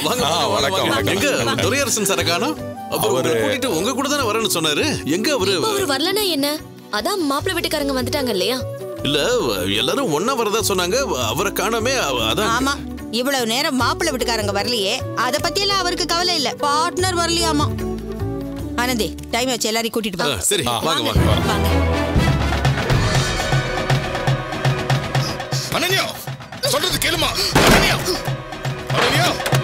வாங்க ஆ, வாங்க, வணக்கம், வாங்க. வணக்கம். எங்க துரையரசன் சார காணோம் அப்புறம் அவரு- உங்களை கூட்டிட்டு உங்க கூட தானே வரேன்னு சொன்னாரு எங்க அவரு இப்ப அவர் வரலனா என்ன அதான் மாப்பிள்ளை வீட்டுக்காரங்க வந்துட்டாங்க இல்லையா இல்ல எல்லாரும் ஒன்னா வரதா சொன்னாங்க அவரை காணோமே அவ- அதான் ஆமா இவ்வளவு நேரம் மாப்பிள்ளை வீட்டுக்காரங்க வரலையே அத பத்தி எல்லாம் அவருக்கு கவலை இல்ல பார்ட்னர் வரலையாமா ஆனந்தி டைம் வச்சு எல்லாரையும் கூட்டிட்டு ஆ, வா சரி வாங்க வாங்க வாங்க அனன்யா சொல்றது கேளுமா அனன்யா அனன்யா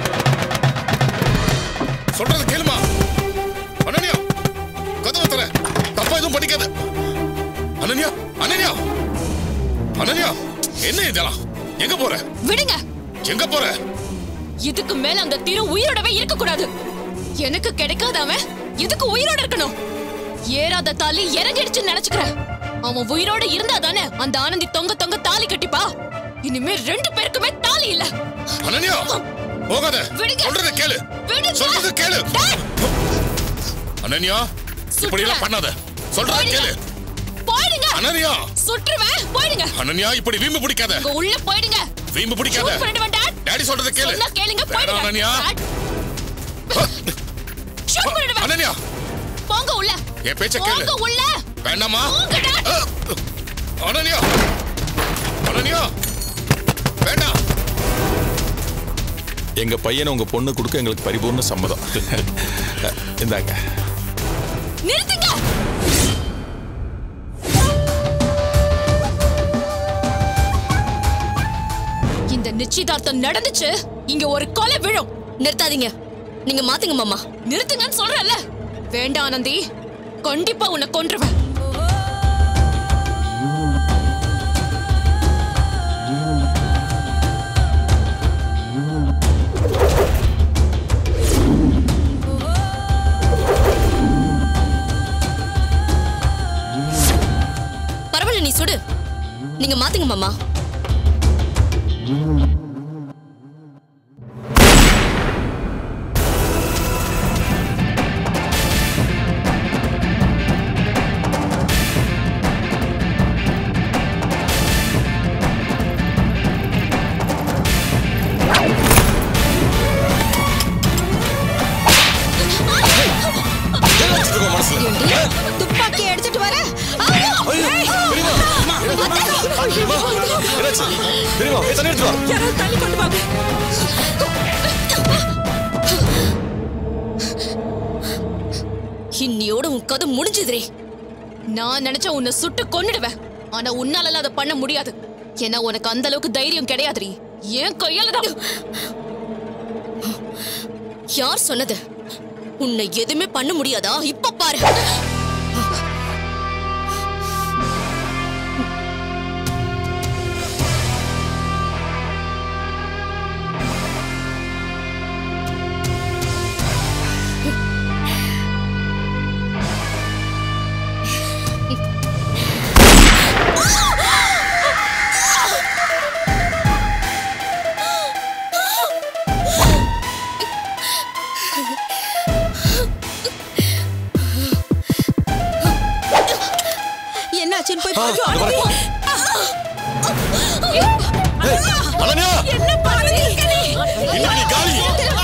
சொல்றது கேளுமா அனன்யா கதவை தர தப்பா எதுவும் பண்ணிக்காத அனன்யா அனன்யா அனன்யா என்ன இதெல்லாம் எங்க போற விடுங்க எங்க போற இதுக்கு மேல அந்த திரு உயிரோடவே இருக்க கூடாது எனக்கு கிடைக்காத அவன் எதுக்கு உயிரோட இருக்கணும் ஏறாத தாலி இறங்கிடுச்சுன்னு நினைச்சுக்கிறேன் அவன் உயிரோட இருந்தா தானே அந்த ஆனந்தி தொங்க தொங்க தாலி கட்டிப்பா இனிமே ரெண்டு பேருக்குமே தாலி இல்ல அனன்யா போகாத விடுங்க. சொல்றத கேளு விடுங்க. சொல்றது கேளு டேய், அனன்யா இப்படி எல்லாம் பண்ணாத சொல்றத கேளு போயிடுங்க அனன்யா சுற்றுவேன் போயிடுங்க அனன்யா இப்படி வீம்பு பிடிக்காத உங்க உள்ள போயிடுங்க வீம்பு பிடிக்காத Shoot பண்ணிடுவேன், Dad. டாடி சொல்றத கேளு சொன்னா கேளுங்க வேணாம், போயிடுங்க அனன்யா Dad. Shoot பண்ணிடுவேன். அனன்யா போங்க உள்ள என் பேச்ச கேளு போங்க உள்ள வேண்டாமா போங்க, Dad. அனன்யா அனன்யா வேண்டாம் எங்க பையனை உங்க பொண்ணு கொடுக்க எங்களுக்கு பரிபூர்ண சம்மதம் இந்தாங்க நிறுத்துங்க இந்த நிச்சயதார்த்தம் நடந்துச்சு இங்க ஒரு கொலை விழும் நிறுத்தாதீங்க நீங்க மாத்துங்க மாமா நிறுத்துங்கன்னு சொல்றல வேண்டாம் ஆனந்தி கண்டிப்பா உன்னை கொன்றுவேன் பரவாயில்ல நீ சுடு நீங்க மாத்துங்க மாமா துப்பாக்கி எடுத்துட்டு வர யாராவது தண்ணி கொண்டு வாங்க இன்னியோட உன் கதை முடிஞ்சதுரே நான் நினைச்சா உன்னை சுட்டு கொன்னுடுவேன் ஆனா உன்னால அதை பண்ண முடியாது ஏன்னா உனக்கு அந்த அளவுக்கு தைரியம் கிடையாதுடி ஏன் கையால தான் யார் சொன்னது உன்னை எதுவுமே பண்ண முடியாதா இப்ப பாரு என்னாச்சுன்னு போய் பாரு. அனன்யா என்ன பாருங்க இன்னைக்கு நீ காலி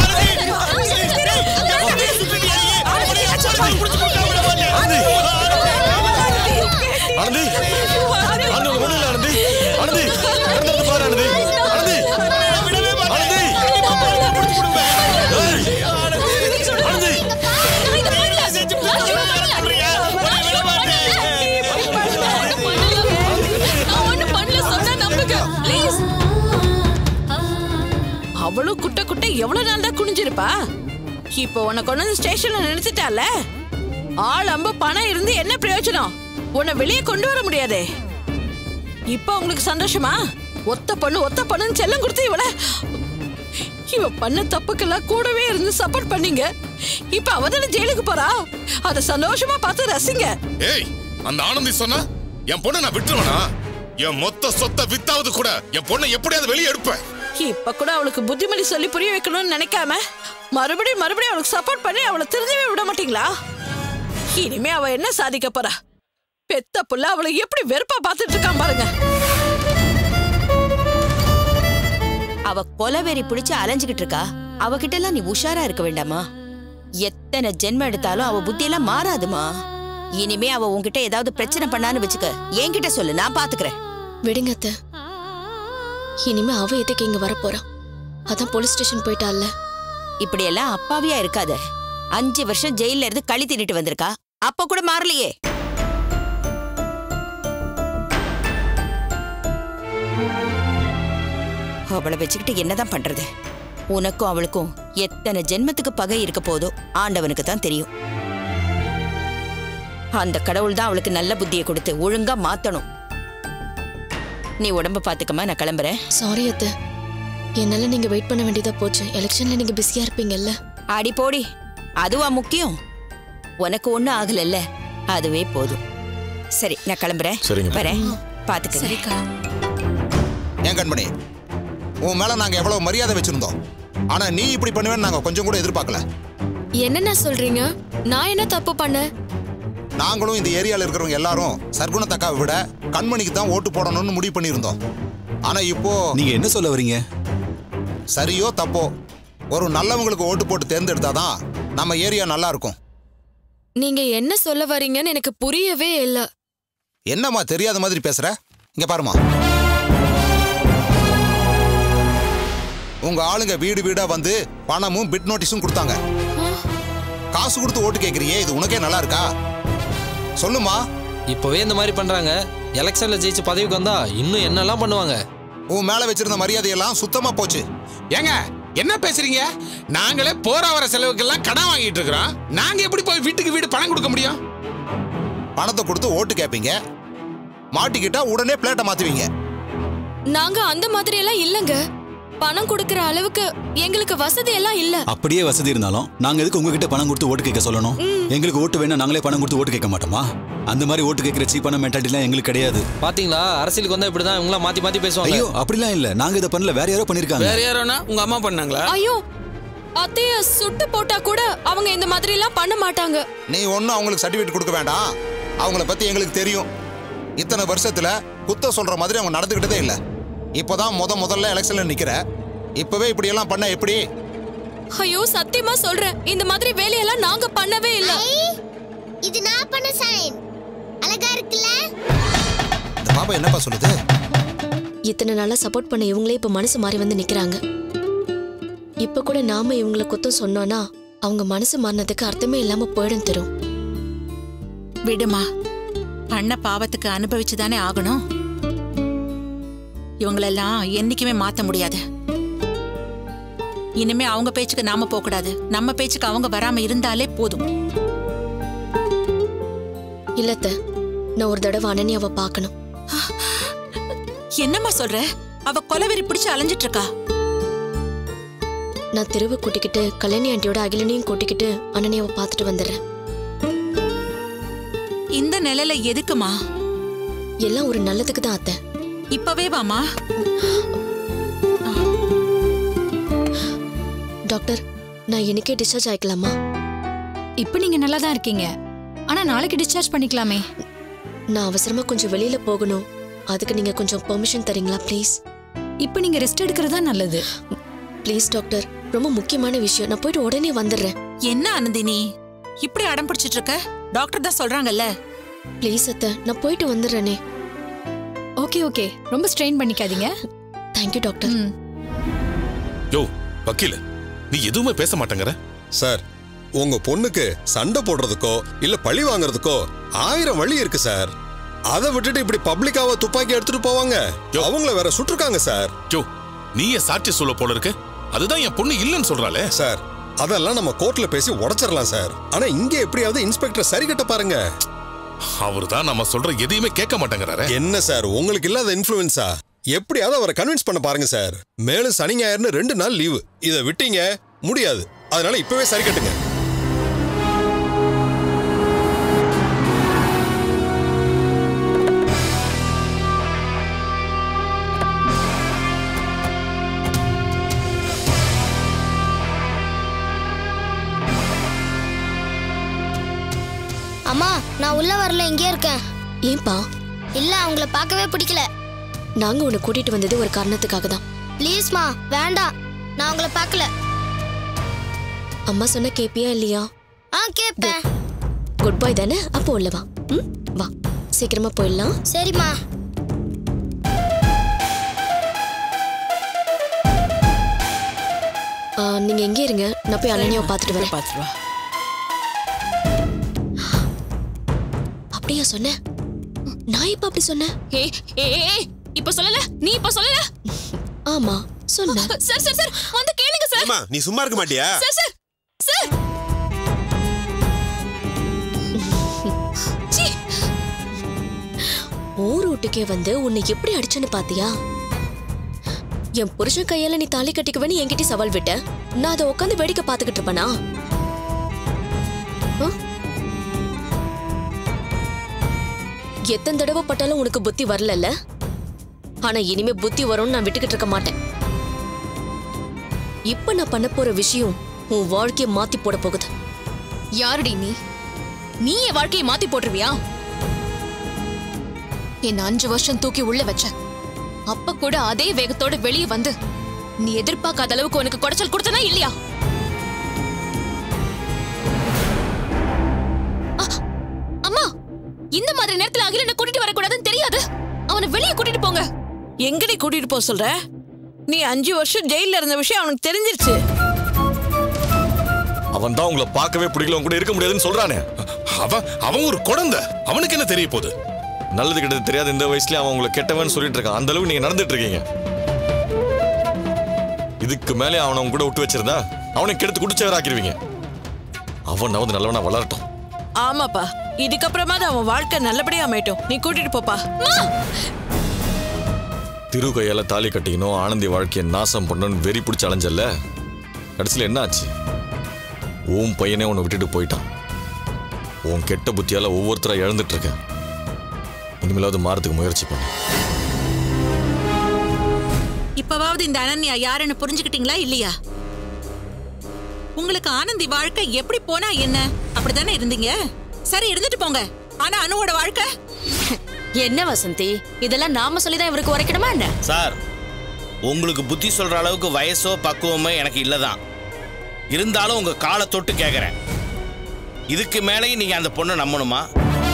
ஆனந்தி ஆனந்தி உங்க முடியல ஆனந்தி ஆனந்தி நடந்து பாரு ஆனந்தி ஆனந்தி ஆனந்தி ஏய், ஆனந்தி அவளும் குட்ட குட்ட எவ்வளவு நாள் தான் குனிஞ்சிருப்பா இப்போ உன்னை கொண்டு வந்து ஸ்டேஷன்ல நிறுத்திட்டால ஆள் அம்ப பணம் இருந்து என்ன பிரயோஜனம் உன்னை வெளியே கொண்டு வர முடியாதே இப்போ உங்களுக்கு சந்தோஷமா ஒத்த பொண்ணு ஒத்த பொண்ணுன்னு செல்லம் கொடுத்து இவள இவ பண்ண தப்புக்கெல்லாம் கூடவே இருந்து சப்போர்ட் பண்ணீங்க இப்ப அவ தானே ஜெயிலுக்கு போறா அத சந்தோஷமா பார்த்து ரசிங்க ஏய் அந்த ஆனந்தி சொன்னா என் பொண்ணை நான் விட்டுருவேனா என் மொத்த சொத்தை வித்தாவது கூட என் பொண்ணை எப்படியாவது வெளியே எடுப்பேன் இப்ப கூட அவளுக்கு புத்திமதி சொல்லி புரிய வைக்கணும்னு நினைக்காம மறுபடியும் மறுபடியும் அவளுக்கு சப்போர்ட் பண்ணி அவளை திருந்தவே விட மாட்டீங்களா இனிமே அவ என்ன சாதிக்க போறா பெத்த புள்ள அவளை எப்படி வெறுப்பா பார்த்துட்டு இருக்கான் பாருங்க அவ கொலவெறி பிடிச்சு அலைஞ்சுகிட்டு இருக்கா அவகிட்ட எல்லாம் நீ உஷாரா இருக்க வேண்டாமா எத்தனை ஜென்மம் எடுத்தாலும் அவ புத்தியெல்லாம் மாறாதுமா இனிமே அவ உன்கிட்ட ஏதாவது பிரச்சனை பண்ணான்னு வச்சுக்க என்கிட்ட சொல்லு நான் பாத்துக்கிறேன் விடுங்க அத்தை இனிமே அவ எதுக்கு இங்க வரப்போறா அதான் போலீஸ் ஸ்டேஷன் போயிட்டால இப்படியெல்லாம் அப்பாவியா இருக்காத அஞ்சு வருஷம் ஜெயில்ல இருந்து களி தின்னுட்டு வந்திருக்கா அப்ப கூட மாறலையே அவளை வச்சுக்கிட்டு என்னதான் பண்றது உனக்கும் அவளுக்கும் எத்தனை ஜென்மத்துக்கு பகை இருக்க போதோ ஆண்டவனுக்கு தான் தெரியும் அந்த கடவுள் தான் அவளுக்கு நல்ல புத்தியை கொடுத்து ஒழுங்கா மாத்தணும் நீ உடம்ப பாத்துக்கமா நான் கிளம்புறேன் சாரி அத்தை என்னால நீங்க வெயிட் பண்ண வேண்டியதா போச்சு எலெக்ஷன்ல நீங்க பிஸியா இருப்பீங்கல்ல அடி போடி அதுவா முக்கியம் உனக்கு ஒண்ணும் ஆகலல்ல அதுவே போதும் சரி நான் கிளம்புறேன் சரிங்க. வரேன் பாத்துக்க சரிக்கா ஏன் கண்மணி உன் மேல நாங்க எவ்வளவு மரியாதை வச்சிருந்தோம் ஆனா நீ இப்படி பண்ணுவேன்னு நாங்க கொஞ்சம் கூட எதிர்பார்க்கல என்னண்ணா சொல்றீங்க நான் என்ன தப்பு பண்ணேன் நாங்களும் இந்த ஏரியால இருக்கிறவங்க எல்லாரும் சர்க்குணத்தக்காவை விட கண்மணிக்கு தான் ஓட்டு போடணும்னு முடிவு பண்ணியிருந்தோம் ஆனா இப்போ நீங்க என்ன சொல்ல வரீங்க சரியோ தப்போ ஒரு நல்லவங்களுக்கு ஓட்டு போட்டு தேர்ந்தெடுத்தாதான் நம்ம ஏரியா நல்லா இருக்கும் நீங்க என்ன சொல்ல வரீங்கன்னு எனக்கு புரியவே இல்ல என்னம்மா தெரியாத மாதிரி பேசுற இங்க பாருமா உங்க ஆளுங்க வீடு வீடா வந்து பணமும் பிட் நோட்டீஸும் கொடுத்தாங்க காசு கொடுத்து ஓட்டு கேக்குறியே இது உனக்கே நல்லா இருக்கா சொல்லுமா இப்பவே இந்த மாதிரி பண்றாங்க எலெக்ஷன்ல ஜெயிச்சு பதவிக்கு வந்தா இன்னும் என்னெல்லாம் பண்ணுவாங்க உன் மேல வச்சிருந்த மரியாதையெல்லாம் சுத்தமா போச்சு ஏங்க என்ன பேசுறீங்க நாங்களே போற வர செலவுக்கெல்லாம் கடன் வாங்கிட்டு இருக்கிறோம் நாங்க எப்படி போய் வீட்டுக்கு வீடு பணம் கொடுக்க முடியும் பணத்தை கொடுத்து ஓட்டு கேட்பீங்க மாட்டிக்கிட்டா உடனே பிளேட்டை மாத்துவீங்க நாங்க அந்த மாதிரி எல்லாம் இல்லங்க பணம் கொடுக்கற அளவுக்கு எங்களுக்கு வசதி எல்லாம் இல்ல அப்படியே வசதி இருந்தாலும் நாங்க எதுக்கு உங்ககிட்ட பணம் கொடுத்து ஓட்டு கேட்க சொல்லணும் எங்களுக்கு ஓட்டு வேணா நாங்களே பணம் கொடுத்து ஓட்டு கேட்க மாட்டோமா அந்த மாதிரி ஓட்டு கேட்கிற சீப்பான மென்டாலிட்டிலாம் எங்களுக்கு கிடையாது பாத்தீங்களா அரசியலுக்கு வந்தா இப்படிதான் இவங்கள மாத்தி மாத்தி பேசுவாங்க ஐயோ அப்படிலாம் இல்ல நாங்க இதை பண்ணல வேற யாரோ பண்ணிருக்காங்க வேற யாரோனா உங்க அம்மா பண்ணாங்களா ஐயோ அத்தைய சுட்டு போட்டா கூட அவங்க இந்த மாதிரி எல்லாம் பண்ண மாட்டாங்க நீ ஒன்றும் அவங்களுக்கு சர்டிஃபிகேட் கொடுக்க வேண்டாம் அவங்கள பத்தி எங்களுக்கு தெரியும் இத்தனை வருஷத்துல குத்த சொல்ற மாதிரி அவங்க நடந்துக்கிட்டதே இல்லை இப்போதான் முத முதல்ல எலெக்ஷன்ல நிக்கிற இப்பவே இப்படி எல்லாம் பண்ண எப்படி ஐயோ சத்தியமா சொல்றேன் இந்த மாதிரி வேலையெல்லாம் நாங்க பண்ணவே இல்ல இது நான் பண்ண சைன் அழகா இருக்குல்ல இந்த பாப்பா என்னப்பா சொல்லுது இத்தனை நாளா சப்போர்ட் பண்ண இவங்களே இப்ப மனசு மாறி வந்து நிக்கிறாங்க இப்ப கூட நாம இவங்கள குத்தம் சொன்னோம்னா அவங்க மனசு மாறினதுக்கு அர்த்தமே இல்லாம போயிடும் தரும் விடுமா பண்ண பாவத்துக்கு அனுபவிச்சுதானே ஆகணும் இவங்களெல்லாம் என்னைக்குமே மாத்த முடியாது இனிமே அவங்க பேச்சுக்கு நாம போக கூடாது நம்ம பேச்சுக்கு அவங்க வராம இருந்தாலே போதும் இல்லத்த நான் ஒரு தடவை அனன்யாவை பார்க்கணும் என்னம்மா சொல்ற அவ கொலவெறி பிடிச்சு அலைஞ்சிட்டு இருக்கா நான் தெருவை கூட்டிக்கிட்டு கல்யாணி ஆண்டியோட அகிலனையும் கூட்டிக்கிட்டு அனன்யாவை பார்த்துட்டு வந்துடுறேன் இந்த நிலையில எதுக்குமா எல்லாம் ஒரு நல்லதுக்கு தான் அத்தை இப்பவே வாமா டாக்டர் நான் இன்னைக்கே டிஸ்சார்ஜ் ஆயிக்கலாமா இப்போ நீங்க நல்லா தான் இருக்கீங்க ஆனா நாளைக்கு டிஸ்சார்ஜ் பண்ணிக்கலாமே நான் அவசரமா கொஞ்சம் வெளியில போகணும் அதுக்கு நீங்க கொஞ்சம் பெர்மிஷன் தரீங்களா ப்ளீஸ் இப்போ நீங்க ரெஸ்ட் எடுக்கிறது தான் நல்லது ப்ளீஸ் டாக்டர் ரொம்ப முக்கியமான விஷயம் நான் போயிட்டு உடனே வந்துடுறேன் என்ன ஆனந்தினி இப்படி அடம் பிடிச்சிட்டு இருக்க டாக்டர் தான் சொல்றாங்கல்ல ப்ளீஸ் அத்தை நான் போயிட்டு வந்துடுறேனே ஓகே ஓகே ரொம்ப ஸ்ட்ரெயின் பண்ணிக்காதீங்க தேங்க்யூ டாக்டர் யோ வக்கீல நீ எதுவுமே பேச மாட்டேங்கிற சார் உங்க பொண்ணுக்கு சண்டை போடுறதுக்கோ இல்ல பழி வாங்குறதுக்கோ ஆயிரம் வழி இருக்கு சார் அதை விட்டுட்டு இப்படி பப்ளிக்காவா துப்பாக்கி எடுத்துட்டு போவாங்க அவங்கள வேற சுட்டிருக்காங்க சார் யோ நீயே சாட்சி சொல்ல போல இருக்கு அதுதான் என் பொண்ணு இல்லைன்னு சொல்றாளே சார் அதெல்லாம் நம்ம கோர்ட்ல பேசி உடைச்சிடலாம் சார் ஆனா இங்க எப்படியாவது இன்ஸ்பெக்டர் சரி கட்ட பாருங்க அவர் தான் நம்ம சொல்ற எதையுமே கேட்க மாட்டேங்கிறாரு என்ன சார் உங்களுக்கு இல்லாத இன்ஃப்ளூயன்ஸா எப்படியாவது அவரை கன்வின்ஸ் பண்ண பாருங்க சார் மேலும் சனி ஞாயிறுன்னு ரெண்டு நாள் லீவு இதை விட்டீங்க முடியாது அதனால இப்பவே சரி கட்டுங்க அம்மா நான் உள்ள வரல இங்கே இருக்கேன் ஏன்பா இல்ல அவங்கள பார்க்கவே பிடிக்கல நாங்க உன்னை கூட்டிட்டு வந்தது ஒரு காரணத்துக்காக தான் ப்ளீஸ்மா வேண்டாம் நான் அவங்கள பார்க்கல அம்மா சொன்ன கேப்பியா இல்லையா ஆ கேப்பேன் குட் பாய் தானே அப்போ உள்ள வா ம் வா சீக்கிரமா போயிடலாம் சரிம்மா ஆ, நீங்க எங்கே இருங்க நான் போய் அனன்யாவை பார்த்துட்டு வரேன் பார்த்துட்டு வா அப்படியா சொன்னேன் நான் இப்ப அப்படி சொன்னேன் ஏ ஏ ஏ, ஏ, இப்ப சொல்லல நீ இப்ப சொல்லல ஆமா சொன்னேன் சார் சார் சார் வந்து கேளுங்க சார் அம்மா நீ சும்மா இருக்க மாட்டியா சார் சார் சார் சீ ஊர் வீட்டுக்கே வந்து உன்னை எப்படி அடிச்சேன்னு பாத்தியா என் புருஷன் கையால நீ தாலி கட்டிக்குவேன்னு என்கிட்ட சவால் விட்ட நான் அதை உட்காந்து வேடிக்கை பார்த்துக்கிட்டு இருப்பேனா ஆ? எத்தனை தடவை பட்டாலும் உனக்கு புத்தி வரலல்ல ஆனா இனிமே புத்தி வரும்னு நான் விட்டுக்கிட்டு இருக்க மாட்டேன் இப்ப நான் பண்ண போற விஷயம் உன் வாழ்க்கைய மாத்தி போட போகுது யாருடி நீ நீ என் வாழ்க்கையை மாத்தி போட்டுருவியா என்ன அஞ்சு வருஷம் தூக்கி உள்ள வச்ச அப்ப கூட அதே வேகத்தோட வெளியே வந்து நீ எதிர்பார்க்காத அளவுக்கு உனக்கு குடைச்சல் கொடுத்தனா இல்லையா அ, அம்மா இந்த மாதிரி நேரத்துல அகிலனை கூட்டிட்டு வரக்கூடாதுன்னு தெரியாது அவனை வெளியே கூட்டிட்டு போங்க எங்கடி கூட்டிட்டு போக சொல்ற நீ அஞ்சு வருஷம் ஜெயில இருந்த விஷயம் அவனுக்கு தெரிஞ்சிருச்சு அவன் தான் உங்களை பார்க்கவே பிடிக்கல உங்க கூட இருக்க முடியாதுன்னு சொல்றானே அவன் அவன் ஒரு குழந்தை அவனுக்கு என்ன தெரிய போகுது நல்லது கெட்டது தெரியாத இந்த வயசுலயே அவன் உங்களை கெட்டவன் சொல்லிட்டு இருக்கான் அந்த அளவுக்கு நீங்க நடந்துட்டு இருக்கீங்க இதுக்கு மேலே அவனை உங்க கூட விட்டு வச்சிருந்தா அவனை கெடுத்து குடிச்சவராக்கிருவீங்க அவனாவது நல்லவனா வளரட்டும் ஆமாப்பா இதுக்கப்புறமா அவன் வாழ்க்கை நல்லபடியா அமையட்டும் நீ கூட்டிட்டு போப்பா திரு கையால தாலி கட்டிக்கணும் ஆனந்தி வாழ்க்கையை நாசம் பண்ணணும்னு வெறி பிடிச்ச அலைஞ்சல்ல கடைசியில் என்ன ஆச்சு உன் பையனே உன்னை விட்டுட்டு போயிட்டான் உன் கெட்ட புத்தியால ஒவ்வொருத்தரா இழந்துட்டு இருக்கேன் இனிமேலாவது மாறதுக்கு முயற்சி பண்ணு இப்பவாவது இந்த அனன்யா யாருன்னு புரிஞ்சுக்கிட்டீங்களா இல்லையா உங்களுக்கு ஆனந்தி வாழ்க்கை எப்படி போனா என்ன அப்படித்தானே இருந்தீங்க சரி இருந்துட்டு போங்க ஆனா அனுவோட வாழ்க்கை என்ன வசந்தி இதெல்லாம் நாம சொல்லிதான் இவருக்கு உரைக்கணுமா என்ன சார் உங்களுக்கு புத்தி சொல்ற அளவுக்கு வயசோ பக்குவமோ எனக்கு இல்லதான் இருந்தாலும் உங்க காலை தொட்டு கேட்குறேன் இதுக்கு மேலேயும் நீங்க அந்த பொண்ணை நம்பணுமா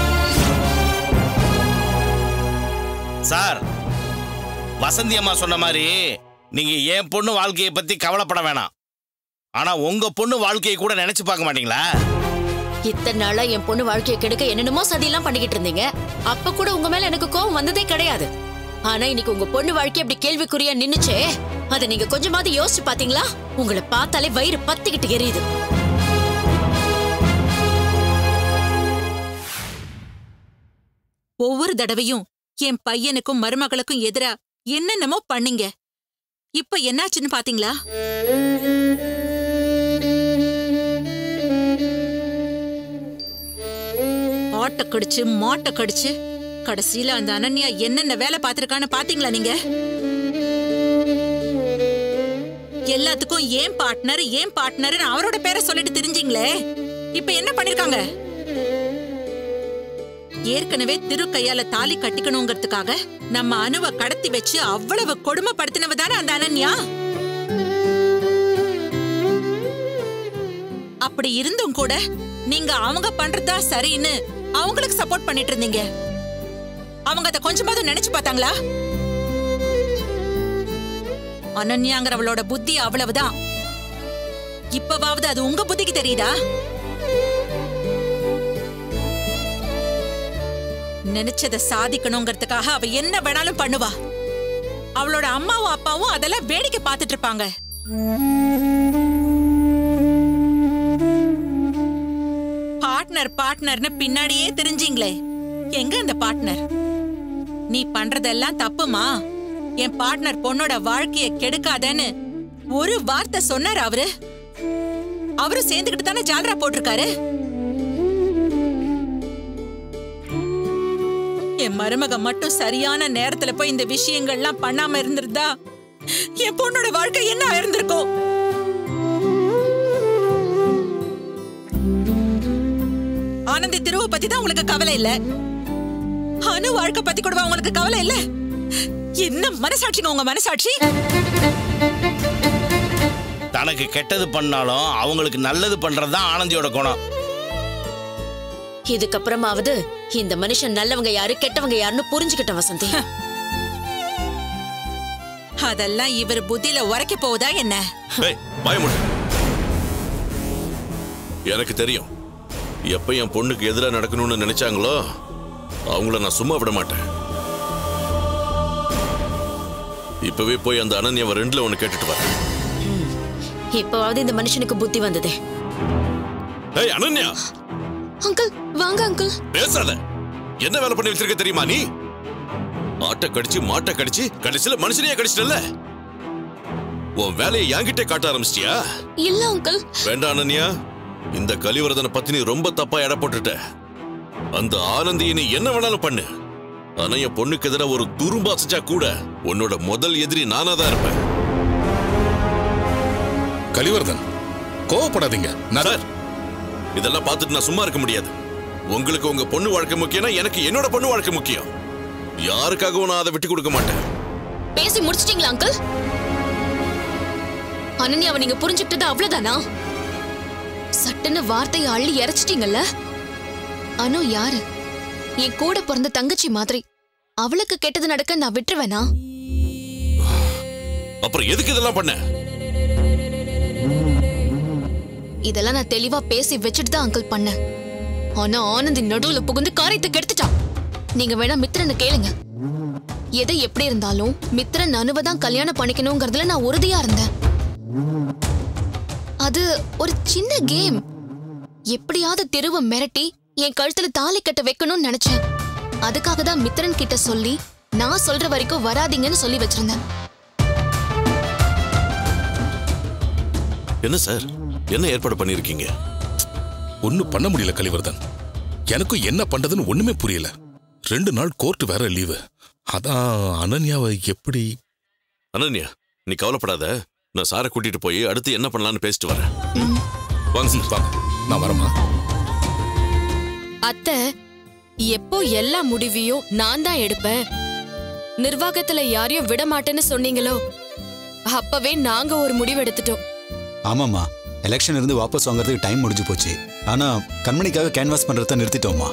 சார் வசந்தி அம்மா சொன்ன மாதிரி நீங்க என் பொண்ணு வாழ்க்கையை பத்தி கவலைப்பட வேணாம் ஆனா உங்க பொண்ணு வாழ்க்கையை கூட நினைச்சு பார்க்க மாட்டீங்களா இத்தனை நாளா என் பொண்ணு வாழ்க்கையை கெடுக்க என்னென்னமோ சதியெல்லாம் பண்ணிக்கிட்டு இருந்தீங்க அப்ப கூட உங்க மேல எனக்கு கோவம் வந்ததே கிடையாது ஆனா இன்னைக்கு உங்க பொண்ணு வாழ்க்கை அப்படி கேள்விக்குறியா நின்னுச்சே அதை நீங்க கொஞ்சமாவது யோசிச்சு பாத்தீங்களா உங்களை பார்த்தாலே வயிறு பத்திக்கிட்டு எரியுது ஒவ்வொரு தடவையும் என் பையனுக்கும் மருமகளுக்கும் எதிரா என்னென்னமோ பண்ணீங்க இப்ப என்னாச்சுன்னு பாத்தீங்களா ஆட்ட கடிச்சு மாட்ட கடிச்சு கடைசியில அந்த அனன்யா என்னென்ன வேலை பார்த்திருக்கான்னு பாத்தீங்களா நீங்க எல்லாத்துக்கும் ஏன் பார்ட்னர் ஏன் பார்ட்னர் அவரோட பேரை சொல்லிட்டு தெரிஞ்சீங்களே இப்ப என்ன பண்ணிருக்காங்க ஏற்கனவே திரு கையால தாலி கட்டிக்கணுங்கிறதுக்காக நம்ம அணுவை கடத்தி வச்சு அவ்வளவு கொடுமைப்படுத்தினவ தானே அந்த அனன்யா அப்படி இருந்தும் கூட நீங்க அவங்க பண்றதா சரின்னு அவங்களுக்கு சப்போர்ட் பண்ணிட்டு இருந்தீங்க அவங்க அதை கொஞ்சமாவது நினைச்சு பார்த்தாங்களா அனன்யாங்கிறவளோட புத்தி அவ்வளவுதான் இப்பவாவது அது உங்க புத்திக்கு தெரியுதா நினைச்சதை சாதிக்கணுங்கிறதுக்காக அவ என்ன வேணாலும் பண்ணுவா அவளோட அம்மாவும் அப்பாவும் அதெல்லாம் வேடிக்கை பார்த்துட்டு இருப்பாங்க பார்ட்னர் பார்ட்னர்னு பின்னாடியே தெரிஞ்சீங்களே எங்க அந்த பார்ட்னர் நீ பண்றதெல்லாம் தப்புமா என் பார்ட்னர் பொண்ணோட வாழ்க்கைய கெடுக்காதேன்னு ஒரு வார்த்தை சொன்னார் அவரு அவரு சேர்ந்துக்கிட்டு தானே ஜாலரா போட்டிருக்காரு என் மருமக மட்டும் சரியான நேரத்துல போய் இந்த விஷயங்கள்லாம் பண்ணாம இருந்திருந்தா என் பொண்ணோட வாழ்க்கை என்ன ஆயிருந்திருக்கும் ஆனந்தி திருவை பத்தி தான் உங்களுக்கு கவலை இல்ல அனு வாழ்க்கை பத்தி கூட உங்களுக்கு கவலை இல்ல என்ன மனசாட்சிங்க உங்க மனசாட்சி தனக்கு கெட்டது பண்ணாலும் அவங்களுக்கு நல்லது பண்றது தான் ஆனந்தியோட குணம் இதுக்கப்புறமாவது இந்த மனுஷன் நல்லவங்க யாரு கெட்டவங்க யாருன்னு புரிஞ்சுக்கிட்டேன் வசந்தி அதெல்லாம் இவர் புத்தியில உரைக்க போகுதா என்ன ஏய் பயமுடு எனக்கு தெரியும் எப்ப என் பொண்ணுக்கு எதிராக நடக்கணும்னு நினைச்சாங்களோ அவங்கள நான் சும்மா விட மாட்டேன் இப்பவே போய் அந்த அனன்யாவை ரெண்டுல ஒண்ணு கேட்டுட்டு வரேன் இப்பவாவது இந்த மனுஷனுக்கு புத்தி வந்ததே ஏய் அனன்யா அங்கிள் வாங்க அங்கிள் பேசாத என்ன வேலை பண்ணி வச்சிருக்க தெரியுமா நீ ஆட்டை கடிச்சு மாட்டை கடிச்சு கடைசியில மனுஷனையே கடிச்சிட்டல உன் வேலையை என்கிட்ட காட்ட ஆரம்பிச்சிட்டியா இல்ல அங்கிள் வேண்டாம் அனன்யா இந்த கலிவரதனை பத்தி நீ ரொம்ப தப்பா எடை போட்டுட்ட அந்த ஆனந்தியை நீ என்ன வேணாலும் பண்ணு ஆனா என் பொண்ணுக்கு எதிராக ஒரு துரும்பா செஞ்சா கூட உன்னோட முதல் எதிரி நானா தான் இருப்பேன் கலிவர்தன் கோவப்படாதீங்க சார் இதெல்லாம் பார்த்துட்டு நான் சும்மா இருக்க முடியாது உங்களுக்கு உங்க பொண்ணு வாழ்க்கை முக்கியம்னா எனக்கு என்னோட பொண்ணு வாழ்க்கை முக்கியம் யாருக்காகவும் நான் அதை விட்டு கொடுக்க மாட்டேன் பேசி முடிச்சிட்டீங்களா அங்கிள் அனன்யாவை நீங்க புரிஞ்சுக்கிட்டது அவ்வளவுதானா சட்டுன்னு வார்த்தையை அள்ளி இறைச்சிட்டீங்கல்ல அனு யாரு என் கூட பிறந்த தங்கச்சி மாதிரி அவளுக்கு கெட்டது நடக்க நான் விட்டுருவேனா அப்புறம் எதுக்கு இதெல்லாம் பண்ண இதெல்லாம் நான் தெளிவா பேசி வச்சுட்டு தான் அங்கிள் பண்ணேன் ஆனா ஆனந்தி நடுவுல புகுந்து காரியத்தை கெடுத்துட்டான் நீங்க வேணா மித்திரனை கேளுங்க எது எப்படி இருந்தாலும் மித்திரன் அனுவை தான் கல்யாணம் பண்ணிக்கணுங்கிறதுல நான் உறுதியா இருந்தேன் அது ஒரு சின்ன கேம் எப்படியாவது தெருவை மிரட்டி என் கழுத்துல தாலி கட்ட வைக்கணும்னு நினைச்சேன் அதுக்காக தான் மித்திரன் கிட்ட சொல்லி நான் சொல்ற வரைக்கும் வராதீங்கன்னு சொல்லி வச்சிருந்தேன் என்ன சார் என்ன ஏற்பாடு பண்ணிருக்கீங்க ஒன்னும் பண்ண முடியல கலிவர்தன் எனக்கும் என்ன பண்றதுன்னு ஒண்ணுமே புரியல ரெண்டு நாள் கோர்ட் வேற லீவு அதான் அனன்யாவை எப்படி அனன்யா நீ கவலைப்படாத நான் சாரை கூட்டிட்டு போய் அடுத்து என்ன பண்ணலாம்னு பேசிட்டு வரேன் வாங்க சார் வாங்க நான் வரமா அத்தை எப்போ எல்லா முடிவையும் நான் தான் எடுப்பேன் நிர்வாகத்துல யாரையும் விட மாட்டேன்னு சொன்னீங்களோ அப்பவே நாங்க ஒரு முடிவு எடுத்துட்டோம் ஆமாம்மா எலெக்ஷன் இருந்து வாபஸ் வாங்குறதுக்கு டைம் முடிஞ்சு போச்சு ஆனா கண்மணிக்காக கேன்வாஸ் பண்றத நிறுத்திட்டோம்மா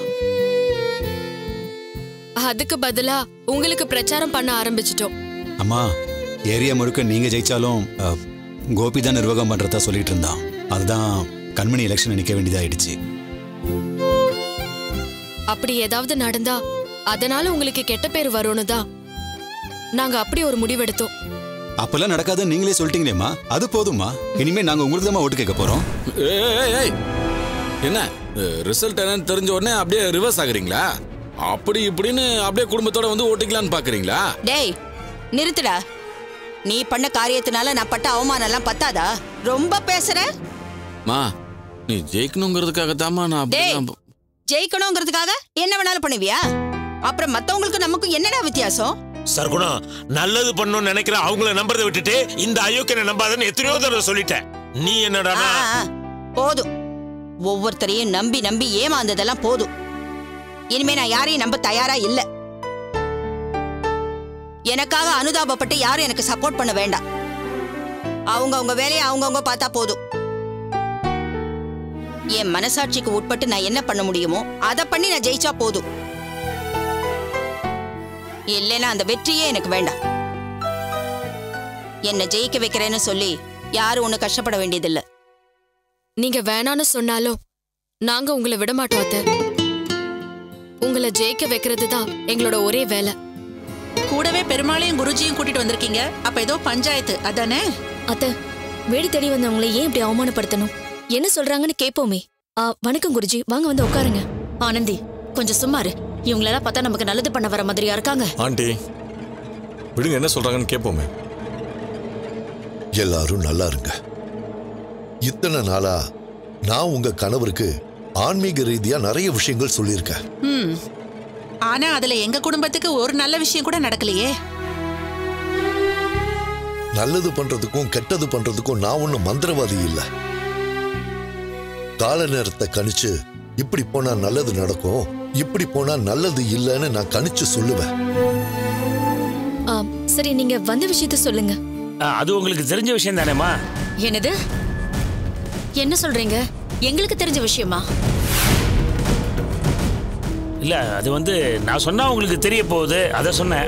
அதுக்கு பதிலா உங்களுக்கு பிரச்சாரம் பண்ண ஆரம்பிச்சிட்டோம் அம்மா ஏரியா முழுக்க நீங்க ஜெயிச்சாலும் அஹ், கோபி தான் நிர்வாகம் பண்றதா சொல்லிட்டு இருந்தான் அதுதான் கண்மணி எலெக்ஷன் நிக்க வேண்டியதாயிடுச்சு அப்படி ஏதாவது நடந்தா அதனால உங்களுக்கு கெட்ட பேர் வரும்னு தான் நாங்க அப்படி ஒரு முடிவெடுத்தோம் அப்பெல்லாம் நடக்காதுன்னு நீங்களே சொல்லிட்டீங்களேம்மா அது போதும்மா இனிமே நாங்க உங்களுக்கு தான் ஓட்டு கேட்க போறோம் ஏய், ஏய், ஏய். என்ன ரிசல்ட் என்னன்னு தெரிஞ்ச உடனே அப்படியே ரிவர்ஸ் ஆகுறீங்களா அப்படி இப்படின்னு அப்படியே குடும்பத்தோட வந்து ஓட்டிக்கலான்னு பாக்குறீங்களா டேய் நிறுத்துடா நீ பண்ண காரியத்தினால நான் பட்ட அவமானம் எல்லாம் பத்தாதா ரொம்ப பேசுற மா நீ ஜெயிக்கணுங்கிறதுக்காக தாமா நான் டேய் அப்படிலாம் ஜெயிக்கணுங்கிறதுக்காக என்ன வேணாலும் பண்ணுவியா அப்புறம் மத்தவங்களுக்கு நமக்கும் என்னடா வித்தியாசம் சர்க்குணா நல்லது பண்ணணும்னு நினைக்கிற அவங்கள நம்புறதை விட்டுட்டு இந்த அயோக்கியனை நம்பாதன்னு எத்தனையோ தடவை சொல்லிட்டேன் நீ என்னடா ஆ, ஆ, போதும் ஒவ்வொருத்தரையும் நம்பி நம்பி ஏமாந்ததெல்லாம் போதும் இனிமே நான் யாரையும் நம்ப தயாரா இல்ல எனக்காக அனுதாபப்பட்டு யாரும் எனக்கு சப்போர்ட் பண்ண வேண்டாம் அவங்க அவங்க வேலையை அவங்கவங்க பார்த்தா போதும் என் மனசாட்சிக்கு உட்பட்டு நான் என்ன பண்ண முடியுமோ அதை பண்ணி நான் ஜெயிச்சா போதும் இல்லைன்னா அந்த வெற்றியே எனக்கு வேண்டாம் என்னை ஜெயிக்க வைக்கிறேன்னு சொல்லி யாரும் ஒண்ணு கஷ்டப்பட வேண்டியதில்லை நீங்க வேணான்னு சொன்னாலும் நாங்க உங்களை விட மாட்டோம் அத்தை உங்களை ஜெயிக்க வைக்கிறது தான் எங்களோட ஒரே வேலை கூடவே பெருமாளையும் குருஜியும் கூட்டிட்டு வந்திருக்கீங்க அப்ப ஏதோ பஞ்சாயத்து அதானே அத்தை வீடு தேடி வந்தவங்களை ஏன் இப்படி அவமானப்படுத்தணும் என்ன சொல்றாங்கன்னு கேட்போமே ஆ, வணக்கம் குருஜி வாங்க வந்து உட்காருங்க ஆனந்தி கொஞ்சம் சும்மாரு இவங்களெல்லாம் பார்த்தா நமக்கு நல்லது பண்ண வர மாதிரியா இருக்காங்க ஆண்டி விடுங்க என்ன சொல்றாங்கன்னு கேட்போமே எல்லாரும் நல்லா இருங்க இத்தனை நாளா நான் உங்க கணவருக்கு ஆன்மீக ரீதியா நிறைய விஷயங்கள் சொல்லியிருக்கேன் ம் ஆனா அதுல எங்க குடும்பத்துக்கு ஒரு நல்ல விஷயம் கூட நடக்கலையே நல்லது பண்றதுக்கும் கெட்டது பண்றதுக்கும் நான் ஒன்றும் மந்திரவாதி இல்ல கால நேரத்தை கணிச்சு இப்படி போனா நல்லது நடக்கும் இப்படி போனா நல்லது இல்லைன்னு நான் கணிச்சு சொல்லுவேன் ஆ, சரி நீங்க வந்த விஷயத்த சொல்லுங்க அது உங்களுக்கு தெரிஞ்ச விஷயம் தானேம்மா என்னது என்ன சொல்றீங்க எங்களுக்கு தெரிஞ்ச விஷயமா இல்ல அது வந்து நான் சொன்னா உங்களுக்கு தெரிய போகுது அதை சொன்னேன்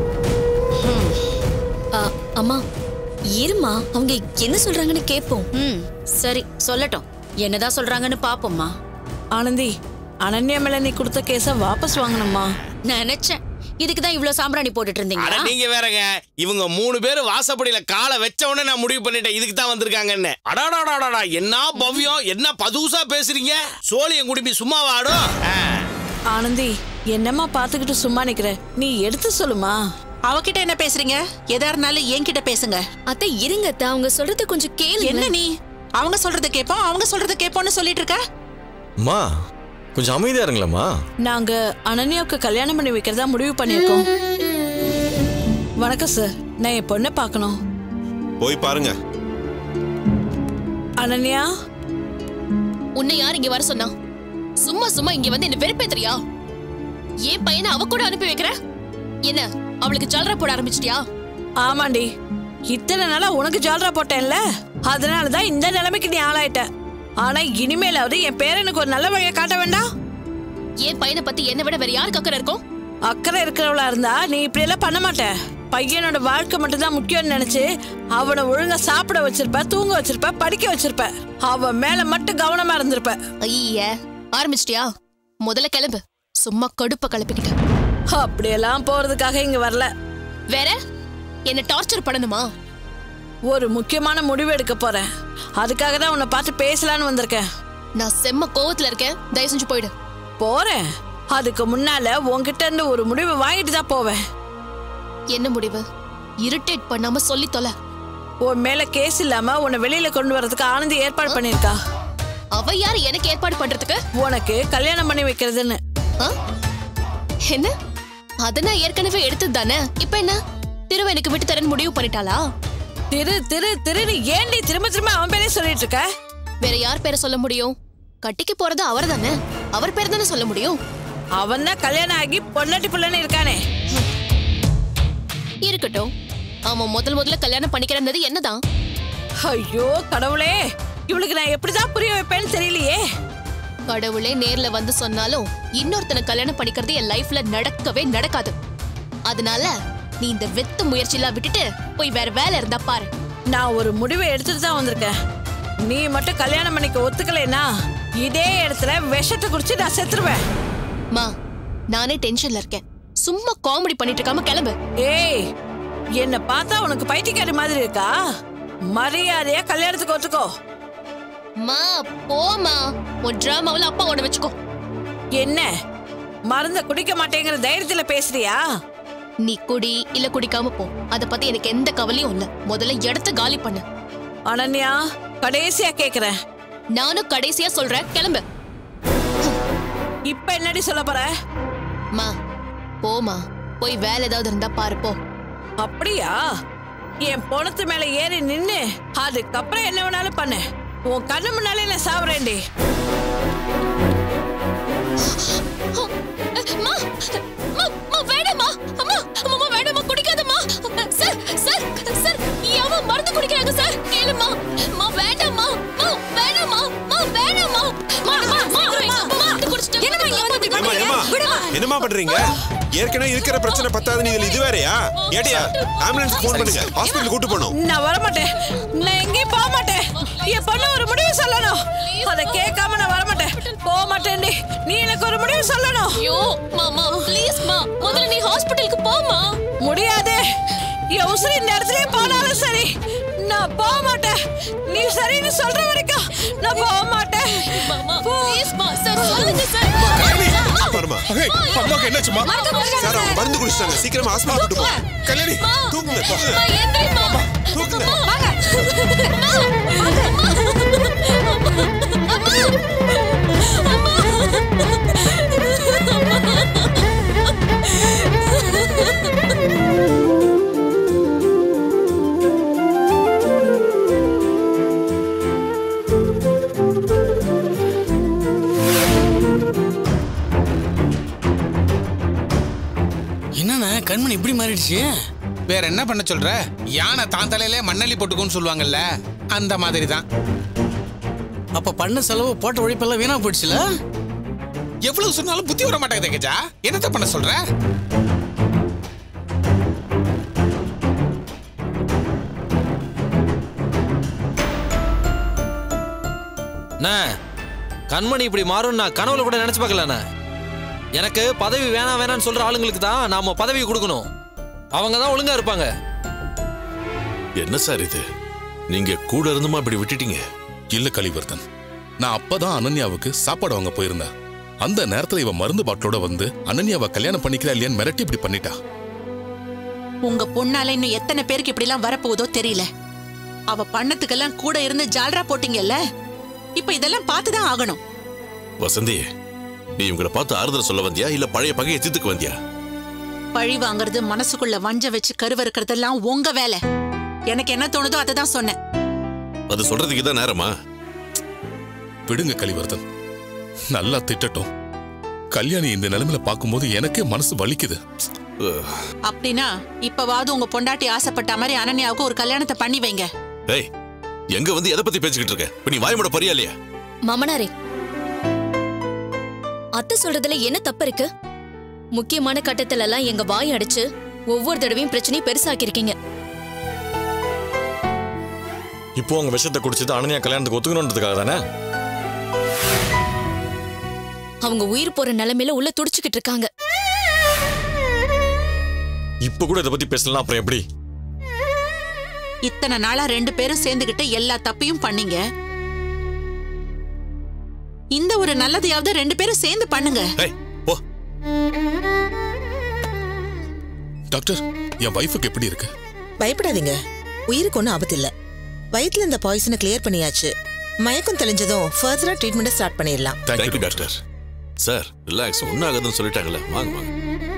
ஆ, அம்மா இருமா அவங்க என்ன சொல்றாங்கன்னு கேட்போம் ம் சரி சொல்லட்டும் என்னதான் சொல்றாங்கன்னு பாப்போம்மா ஆனந்தி அனன்யா மேல நீ கொடுத்த கேஸ வாபஸ் வாங்கணுமா நினைச்சேன் இதுக்கு தான் இவ்ளோ சாம்பிராணி போட்டுட்டு அட இருந்தீங்களா நீங்க வேறங்க இவங்க மூணு பேரும் வாசப்படியில காலை வச்ச உடனே நான் முடிவு பண்ணிட்டேன் இதுக்கு தான் வந்திருக்காங்கன்னு அடாடாடாடா என்ன பவ்யம் என்ன பதுசா பேசுறீங்க சோழியம் குடிப்பி சும்மா வாடும் ஆனந்தி என்னம்மா பாத்துக்கிட்டு சும்மா நிக்கிற நீ எடுத்து சொல்லுமா அவகிட்ட என்ன பேசுறீங்க எதா இருந்தாலும் என்கிட்ட பேசுங்க அத்தை இருங்க அத்தை அவங்க சொல்றது கொஞ்சம் கேளு என்ன நீ அவங்க சொல்றது கேப்போம் அவங்க சொல்றது கேப்போம்னு சொல்லிட்டு இருக்க அம்மா கொஞ்சம் அமைதியா இருங்களேம்மா நாங்க அனன்யாவுக்கு கல்யாணம் பண்ணி வைக்கிறதா முடிவு பண்ணியிருக்கோம் வணக்கம் சார் நான் என் பொண்ணை பார்க்கணும் போய் பாருங்க அனன்யா உன்னை யார் இங்க வர சொன்னா சும்மா சும்மா இங்க வந்து என்ன வெறுப்பேத்துறியா ஏன் பையனை அவ கூட அனுப்பி வைக்கிற என்ன அவளுக்கு ஜல்ற போட ஆரம்பிச்சிட்டியா ஆமாண்டி இத்தனை நாளா உனக்கு ஜால்ரா போட்டேன்ல அதனால தான் இந்த நிலைமைக்கு நீ ஆளாயிட்ட ஆனா இனிமேலாவது என் பேரனுக்கு ஒரு நல்ல வழியை காட்ட வேண்டாம் ஏன் பையனை பத்தி என்ன விட வேற யாருக்கு அக்கறை இருக்கும் அக்கறை இருக்கிறவளா இருந்தா நீ இப்படி எல்லாம் பண்ண மாட்ட பையனோட வாழ்க்கை மட்டும்தான் முக்கியம்னு நினைச்சு அவனை ஒழுங்கா சாப்பிட வச்சிருப்ப தூங்க வச்சிருப்ப படிக்க வச்சிருப்ப அவன் மேல மட்டும் கவனமா இருந்திருப்ப ஐய ஆரம்பிச்சிட்டியா முதல்ல கிளம்பு சும்மா கடுப்ப கிளப்பிக்கிட்ட அப்படியெல்லாம் போறதுக்காக இங்க வரல வேற என்ன டார்ச்சர் பண்ணணுமா ஒரு முக்கியமான முடிவு எடுக்க போறேன் அதுக்காக தான் உன்னை பார்த்து பேசலான்னு வந்திருக்கேன் நான் செம்ம கோவத்துல இருக்கேன் தயவு செஞ்சு போயிடு போறேன் அதுக்கு முன்னால உன்கிட்ட இருந்து ஒரு முடிவு வாங்கிட்டு தான் போவேன் என்ன முடிவு இரிட்டேட் பண்ணாம சொல்லி தொலை உன் மேல கேஸ் இல்லாம உன்னை வெளியில கொண்டு வரதுக்கு ஆனந்தி ஏற்பாடு பண்ணிருக்கா அவ யாரு எனக்கு ஏற்பாடு பண்றதுக்கு உனக்கு கல்யாணம் பண்ணி வைக்கிறதுன்னு ஆ? என்ன அத நான் ஏற்கனவே எடுத்தது தானே இப்ப என்ன திரும்ப எனக்கு விட்டு தரேன்னு முடிவு பண்ணிட்டாளா திரு திரு திருன்னு ஏன்டி திரும்ப திரும்ப அவன் பேரே சொல்லிட்டு இருக்க வேற யார் பேரை சொல்ல முடியும் கட்டிக்கு போறது அவர் தானே அவர் பேர் தானே சொல்ல முடியும் அவன் தான் கல்யாணம் ஆகி பொண்டாட்டி பிள்ளைன்னு இருக்கானே இருக்கட்டும் அவன் முதல் முதல்ல கல்யாணம் பண்ணிக்கிறது என்னதான் ஐயோ கடவுளே இவளுக்கு நான் எப்படிதான் புரிய வைப்பேன்னு தெரியலையே கடவுளே நேர்ல வந்து சொன்னாலும் இன்னொருத்தனை கல்யாணம் பண்ணிக்கிறது என் லைஃப்ல நடக்கவே நடக்காது அதனால நீ இந்த வெத்த முயற்சியெல்லாம் விட்டுட்டு போய் வேற வேலை இருந்தா பாரு நான் ஒரு முடிவை எடுத்துட்டு தான் வந்திருக்கேன் நீ மட்டும் கல்யாணம் பண்ணிக்க ஒத்துக்கலைன்னா இதே இடத்துல விஷத்தை குடிச்சு நான் செத்துருவேன் மா நானே டென்ஷன்ல இருக்கேன் சும்மா காமெடி பண்ணிட்டு இருக்காம கிளம்பு ஏய் என்ன பார்த்தா உனக்கு பைத்தியக்காரி மாதிரி இருக்கா மரியாதையா கல்யாணத்துக்கு ஒத்துக்கோ மா போமா உன் டிராமாவில் அப்பாவோட வச்சுக்கோ என்ன மருந்த குடிக்க மாட்டேங்கிற தைரியத்துல பேசுறியா நீ குடி இல்ல குடிக்காம போ அத பத்தி எனக்கு எந்த கவலையும் இல்ல முதல்ல இடத்த காலி பண்ணு அனன்யா கடைசியா கேக்குறேன் நானும் கடைசியா சொல்றேன் கிளம்பு இப்ப என்னடி சொல்ல போற மா போமா போய் வேலை ஏதாவது இருந்தா பாரு போ அப்படியா என் பொணத்து மேல ஏறி நின்னு அதுக்கப்புறம் என்ன வேணாலும் பண்ணு உன் கண்ணு முன்னாலே நான் சாவறேன்டி மா மா மா வேணாமா அம்மா அம்மா வேணாமா குடிக்காதம்மா சார் சார் சார் அவன் மருந்து குடிக்கிறாங்க சார் கேளுமா மா வேண்டாம்மா மா வேணாமா மா வேணாமா மா மா மா மருந்து குடிச்சிட்டு என்னமா இங்க வந்து இப்படி ஏம்மா, ஏம்மா, என்னம்மா பண்றீங்க ஏற்கனவே இருக்கிற பிரச்சனை பத்தாது இதுல இது வேறயா ஏடியா ஆம்புலன்ஸ் போன் பண்ணுங்க ஹாஸ்பிடல் கூட்டு போனோம் நான் வர மாட்டேன் நான் எங்கேயும் போக மாட்டேன் என் பொண்ணு ஒரு முடிவு சொல்லணும் அதை கேட்காம நான் வர மாட்டேன் போக மாட்டேன்டி நீ எனக்கு ஒரு முடிவு சொல்லணும் ஐயோ மாமா ப்ளீஸ் மா முதல்ல நீ ஹாஸ்பிடலுக்கு போமா முடியாது என் உசுறு இந்த இடத்துலயே போனாலும் சரி நான் போக மாட்டேன் நீ சரின்னு சொல்ற வரைக்கும் நான் போக மாட்டேன் மாமா ப்ளீஸ் மா சார் சொல்லுங்க சார் பாருமா அம்மாக்கு என்னாச்சுமா சார் அவங்க மருந்து குடிச்சிட்டாங்க சீக்கிரமா ஹாஸ்பிடல் கூட்டு போ கல்யாணி தூக்குங்க தூக்குங்க தூக்குங்க என்னண்ணா கண்மணி இப்படி மாறிடுச்சு வேற என்ன பண்ண சொல்ற யானை தான் தலையிலே மண்ணள்ளி போட்டுக்கோன்னு சொல்லுவாங்கல்ல அந்த மாதிரி தான் அப்ப பண்ண செலவு போட்ட உழைப்பெல்லாம் வீணா போயிடுச்சுல எவ்வளவு சொன்னாலும் புத்தி வர மாட்டேங்குது கஜா என்னத்த பண்ண சொல்ற அண்ணா கண்மணி இப்படி மாறும் நான் கனவுல கூட நினைச்சு பார்க்கலண்ணே எனக்கு பதவி வேணாம் வேணாம்னு சொல்ற ஆளுங்களுக்கு தான் நாம பதவி கொடுக்கணும் அவங்க தான் ஒழுங்கா இருப்பாங்க என்ன சார் இது நீங்க கூட இருந்துமா இப்படி விட்டுட்டீங்க இல்ல கலிவர்தன் நான் அப்பதான் அனன்யாவுக்கு சாப்பாடு வாங்க போயிருந்தேன் அந்த நேரத்துல இவ மருந்து பாட்டிலோட வந்து அனன்யாவை கல்யாணம் பண்ணிக்கிறா இல்லையான்னு மிரட்டி இப்படி பண்ணிட்டா உங்க பொண்ணால இன்னும் எத்தனை பேருக்கு இப்படி எல்லாம் வரப்போகுதோ தெரியல அவ பண்ணத்துக்கெல்லாம் கூட இருந்து ஜால்ரா போட்டீங்கல்ல இப்ப இதெல்லாம் பார்த்துதான் ஆகணும் வசந்தி நீ இவங்கள பார்த்து ஆறுதல் சொல்ல வந்தியா இல்ல பழைய பகையை தீர்த்துக்கு வந்தியா பழி வாங்குறது மனசுக்குள்ள வஞ்ச வச்சு கருவறுக்கிறதெல்லாம் உங்க வேலை எனக்கு என்ன தோணுதோ அதை தான் சொன்னேன் அது சொல்றதுக்கு இதான் நேரமா விடுங்க கலிவர்தன் நல்லா திட்டட்டும் கல்யாணி இந்த நிலைமையில பார்க்கும்போது எனக்கே மனசு வலிக்குது அப்படின்னா இப்பவாவது உங்க பொண்டாட்டி ஆசைப்பட்ட மாதிரி அனன்யாவுக்கு ஒரு கல்யாணத்தை பண்ணி வைங்க ஏய் எங்க வந்து எதை பத்தி பேசிக்கிட்டு இருக்க இப்ப நீ வாய்மூட பரியா இல்லையா மாமனாரே அத்தை சொல்றதுல என்ன தப்பு இருக்கு முக்கியமான கட்டத்துல எல்லாம் எங்க வாய் அடிச்சு ஒவ்வொரு தடவையும் பிரச்சனையை பெருசாக்கிருக்கீங்க இப்போ உங்க விஷத்தை குடிச்சது அனன்யா கல்யாணத்துக்கு ஒத்துக்கணுன்றதுக்காக தானே அவங்க உயிர் போற நிலைமையில உள்ள துடிச்சுக்கிட்டு இருக்காங்க இப்போ கூட இதை பத்தி பேசலாம் அப்புறம் எப்படி இத்தனை நாளா ரெண்டு பேரும் சேர்ந்துகிட்டு எல்லா தப்பையும் பண்ணீங்க இந்த ஒரு நல்லதையாவது ரெண்டு பேரும் சேர்ந்து பண்ணுங்க டாக்டர் என் வைஃபுக்கு எப்படி இருக்கு பயப்படாதீங்க உயிருக்கு ஒன்றும் ஆபத்து இல்ல வயிற்றுல இந்த பாய்சனை கிளியர் பண்ணியாச்சு மயக்கம் தெளிஞ்சதும் ஃபர்தரா ட்ரீட்மெண்ட்டை ஸ்டார்ட் பண்ணிடலாம் தேங்க்யூ டாக்டர் சார் ரிலாக்ஸ் ஒன்னாகுதுன்னு சொல்லிட்டாங்கல்ல வாங்க வாங்க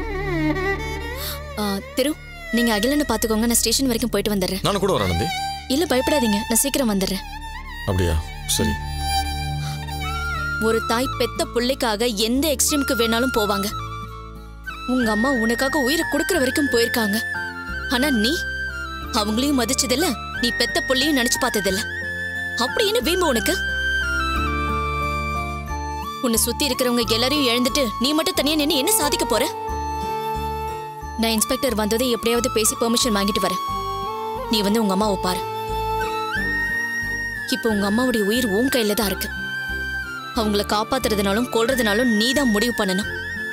ஆ, திரு நீங்க அகிலனை பாத்துக்கோங்க நான் ஸ்டேஷன் வரைக்கும் போயிட்டு வந்துடுறேன் நானும் கூட வரேன் நந்தி இல்ல பயப்படாதீங்க நான் சீக்கிரம் வந்துடுறேன் அப்படியா சரி ஒரு தாய் பெத்த பிள்ளைக்காக எந்த எக்ஸ்ட்ரீமுக்கு வேணாலும் போவாங்க உங்க அம்மா உனக்காக உயிரை கொடுக்கற வரைக்கும் போயிருக்காங்க ஆனா நீ அவங்களையும் மதிச்சதில்ல நீ பெத்த புள்ளையும் நினைச்சு பார்த்ததில்ல அப்படி என்ன வீம்பு உனக்கு உன்னை சுத்தி இருக்கிறவங்க எல்லாரையும் இழந்துட்டு நீ மட்டும் தனியா நின்னு என்ன சாதிக்க போற நான் இன்ஸ்பெக்டர் வந்ததை எப்படியாவது பேசி பெர்மிஷன் வாங்கிட்டு வரேன் நீ வந்து உங்க அம்மாவை பாரு இப்போ உங்க அம்மாவுடைய உயிர் உன் கையில தான் இருக்கு அவங்கள காப்பாத்துறதுனாலும் கொல்றதுனாலும் நீ தான் முடிவு பண்ணணும்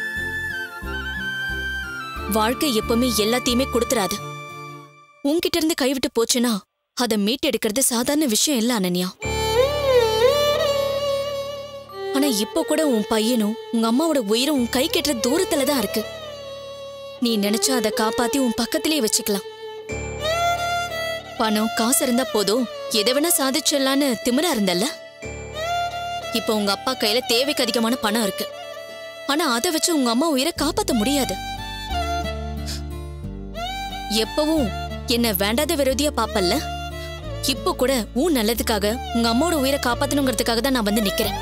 வாழ்க்கை எப்பவுமே எல்லாத்தையுமே கொடுத்துறாது உன்கிட்ட இருந்து கைவிட்டு போச்சுன்னா அதை மீட்டெடுக்கிறது சாதாரண விஷயம் இல்ல அனன்யா ஆனா இப்ப கூட உன் பையனும் உங்க அம்மாவோட உயிரும் உன் கை கெட்டுற தூரத்துல தான் இருக்கு நீ நினைச்சா அதை காப்பாத்தி உன் பக்கத்திலேயே வச்சுக்கலாம் பணம் காசு இருந்தா போதும் எதை வேணா சாதிச்சிடலான்னு திமிரா இருந்தல்ல இப்ப உங்க அப்பா கையில தேவைக்கு அதிகமான பணம் இருக்கு ஆனா அதை வச்சு உங்க அம்மா உயிரை காப்பாத்த முடியாது எப்பவும் என்ன வேண்டாத விரோதியா பாப்பல்ல இப்போ கூட உன் நல்லதுக்காக உங்க அம்மாவோட உயிரை காப்பாத்தணுங்கிறதுக்காக தான் நான் வந்து நிக்கிறேன்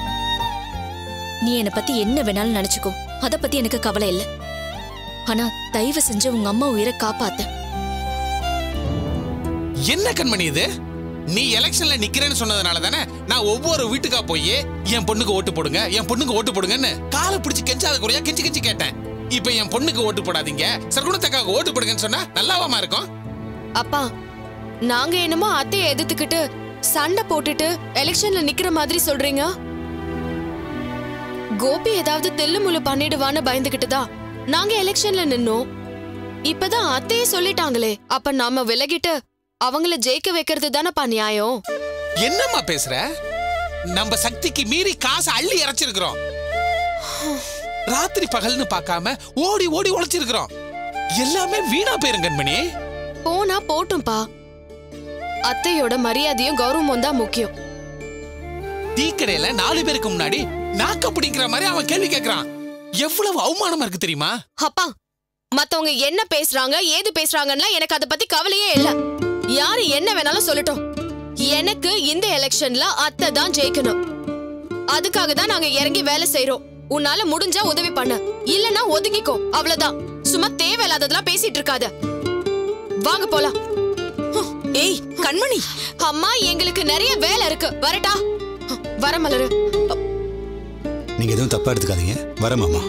நீ என்னை பத்தி என்ன வேணாலும் நினைச்சுக்கோ அத பத்தி எனக்கு கவலை இல்ல ஆனா தயவு செஞ்சு உங்க அம்மா உயிரை காப்பாத்து என்ன கண்மணி இது நீ எலெக்ஷன்ல நிக்கிறேன்னு சொன்னதுனால தானே நான் ஒவ்வொரு வீட்டுக்கா போய் என் பொண்ணுக்கு ஓட்டு போடுங்க என் பொண்ணுக்கு ஓட்டு போடுங்கன்னு காலை பிடிச்சு கெஞ்சாத குறையா கெஞ்சி கெஞ்சி கேட்டேன் இப்ப என் பொண்ணுக்கு ஓட்டு போடாதீங்க சர்க்குணத்துக்காக ஓட்டு போடுங்கன்னு சொன்னா நல்லாவாமா இருக்கும் அப்பா நாங்க என்னமோ அத்தையை எதிர்த்துக்கிட்டு சண்டை போட்டுட்டு எலெக்ஷன்ல நிக்கிற மாதிரி சொல்றீங்க கோபி ஏதாவது தெல்லு முள்ளு பண்ணிடுவான்னு பயந்துகிட்டு தான் நாங்க எலெக்ஷன்ல நின்னோம் இப்பதான் அத்தையே சொல்லிட்டாங்களே அப்ப நாம விலகிட்டு அவங்கள ஜெயிக்க வைக்கிறது தானப்பா நியாயம் என்னம்மா பேசுற நம்ம சக்திக்கு மீறி காசு அள்ளி இறைச்சிருக்கிறோம் ராத்திரி பகல்னு பார்க்காம ஓடி ஓடி உழைச்சிருக்கிறோம் எல்லாமே வீணா போயிருங்க கண்மணி போனா போட்டும்பா அத்தையோட மரியாதையும் கௌரவமும் தான் முக்கியம் டீக்கடையில நாலு பேருக்கு முன்னாடி நாக்க பிடிக்கிற மாதிரி அவன் கேள்வி கேட்கறான் எவ்வளவு அவமானமா இருக்கு தெரியுமா அப்பா மத்தவங்க என்ன பேசுறாங்க ஏது பேசுறாங்கன்னா எனக்கு அத பத்தி கவலையே இல்ல யாரு என்ன வேணாலும் சொல்லட்டும் எனக்கு இந்த எலெக்ஷன்ல அத்தை தான் ஜெயிக்கணும் அதுக்காக தான் நாங்க இறங்கி வேலை செய்றோம் உன்னால முடிஞ்சா உதவி பண்ண இல்லனா ஒதுங்கிக்கோ அவ்வளவுதான் சும்மா தேவையில்லாததெல்லாம் பேசிட்டு இருக்காத வாங்க போலாம் ஏய் கண்மணி அம்மா எங்களுக்கு நிறைய வேலை இருக்கு வரட்டா வர மலரு நீங்க எதுவும் தப்பா எடுத்துக்காதீங்க வரேன் மாமா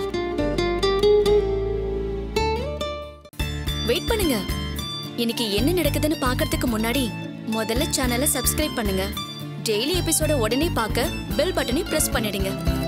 வெயிட் பண்ணுங்க இன்னைக்கு என்ன நடக்குதுன்னு பார்க்கறதுக்கு முன்னாடி முதல்ல சேனலை சப்ஸ்கிரைப் பண்ணுங்க டெய்லி எபிசோட உடனே பார்க்க பெல் பட்டனை பிரஸ் பண்ணிடுங்க